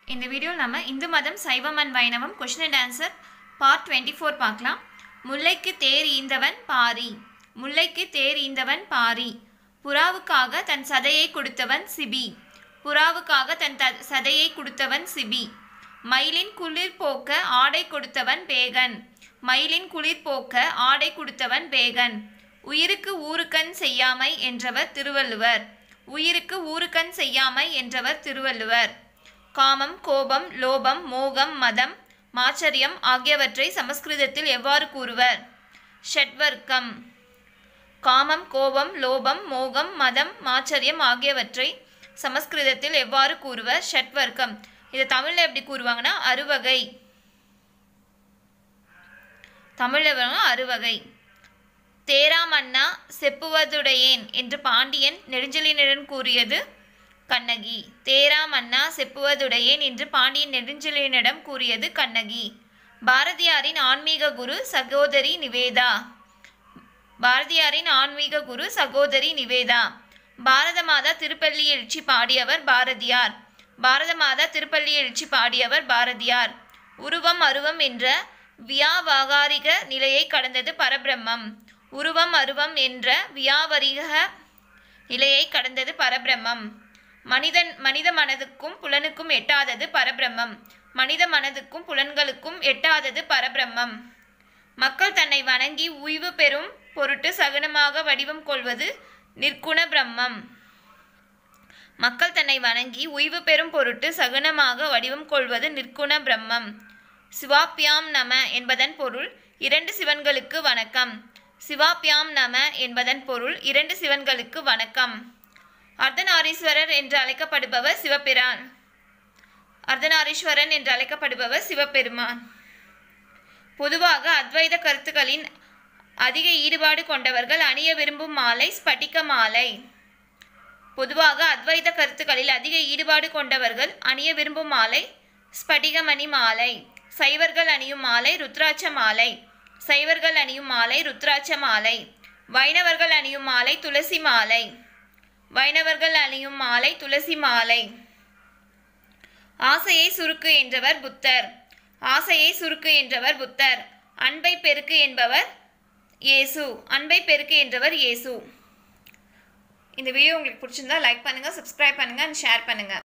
இந்த வீடியோவில் நம்ம இந்து மதம் சைவம் அண்ட் வைணவம் question and answer part twenty four பார்க்கலாம் முல்லைக்கு தேர் ஈந்தவன் பாரி முல்லைக்கு தேர் ஈந்தவன் பாரி புறாவுக்காக தன் சதையை கொடுத்தவன் சிபி புறாவுக்காக தன் த சதையை கொடுத்தவன் சிபி மயிலின் குளிர் போக்க ஆடை கொடுத்தவன் பேகன் மயிலின் குளிர் போக்க ஆடை கொடுத்தவன் பேகன் உயிருக்கு ஊருக்கண் செய்யாமை என்றவர் திருவள்ளுவர் உயிருக்கு ஊருக்கண் செய்யாமை என்றவர் திருவள்ளுவர் காமம் கோபம் லோபம் மோகம் மதம் மாச்சரியம் ஆகியவற்றை சமஸ்கிருதத்தில் எவ்வாறு கூறுவர் ஷட்வர்க்கம் காமம் கோபம் லோபம் மோகம் மதம் மாச்சரியம் ஆகியவற்றை சமஸ்கிருதத்தில் எவ்வாறு கூறுவர் ஷட்வர்க்கம் இதை தமிழில் எப்படி கூறுவாங்கன்னா அறுவகை தமிழில் அறுவகை தேராமண்ணா செப்புவதுடையேன் என்று பாண்டியன் நெடுஞ்செழியனிடம் கூறியது கண்ணகி தேராமண்ணா செப்புவதுடையேன் என்று பாண்டியன் நெடுஞ்செழியனிடம் கூறியது கண்ணகி பாரதியாரின் ஆன்மீக குரு சகோதரி நிவேதா பாரதியாரின் ஆன்மீக குரு சகோதரி நிவேதா பாரத மாதா திருப்பள்ளி எழுச்சி பாடியவர் பாரதியார் பாரத மாதா திருப்பள்ளி எழுச்சி பாடியவர் பாரதியார் உருவம் அருவம் என்ற வியாவகாரிக நிலையை கடந்தது பரபிரம்மம் உருவம் அருவம் என்ற வியாவரிக நிலையை கடந்தது பரபிரம்மம் மனிதன் மனித மனதுக்கும் புலனுக்கும் எட்டாதது பரபிரம்மம் மனித மனதுக்கும் புலன்களுக்கும் எட்டாதது பரபிரம்மம் மக்கள் தன்னை வணங்கி உய்வு பெறும் பொருட்டு சகுனமாக வடிவம் கொள்வது நிற்குண பிரம்மம் மக்கள் தன்னை வணங்கி உய்வு பெறும் பொருட்டு சகுனமாக வடிவம் கொள்வது நிற்குண பிரம்மம் சிவாப்பியாம் நம என்பதன் பொருள் இரண்டு சிவன்களுக்கு வணக்கம் சிவாப்பியாம் நம என்பதன் பொருள் இரண்டு சிவன்களுக்கு வணக்கம் அர்த்தநாரீஸ்வரர் என்று அழைக்கப்படுபவர் சிவபிரான் அர்த்தநாரீஸ்வரன் என்று அழைக்கப்படுபவர் சிவபெருமான் பொதுவாக அத்வைத கருத்துக்களின் அதிக ஈடுபாடு கொண்டவர்கள் அணிய விரும்பும் மாலை ஸ்பட்டிக மாலை பொதுவாக அத்வைத கருத்துக்களில் அதிக ஈடுபாடு கொண்டவர்கள் அணிய விரும்பும் மாலை ஸ்பட்டிகமணி மாலை சைவர்கள் அணியும் மாலை ருத்ராட்ச மாலை சைவர்கள் அணியும் மாலை ருத்ராட்ச மாலை வைணவர்கள் அணியும் மாலை துளசி மாலை வைணவர்கள் அணியும் மாலை துளசி மாலை ஆசையை சுருக்கு என்றவர் புத்தர் ஆசையை சுருக்கு என்றவர் புத்தர் அன்பை பெருக்கு என்பவர் இயேசு அன்பை பெருக்கு என்றவர் இயேசு இந்த வீடியோ உங்களுக்கு பிடிச்சிருந்தா லைக் பண்ணுங்க சப்ஸ்கிரைப் பண்ணுங்க அண்ட் ஷேர் பண்ணுங்க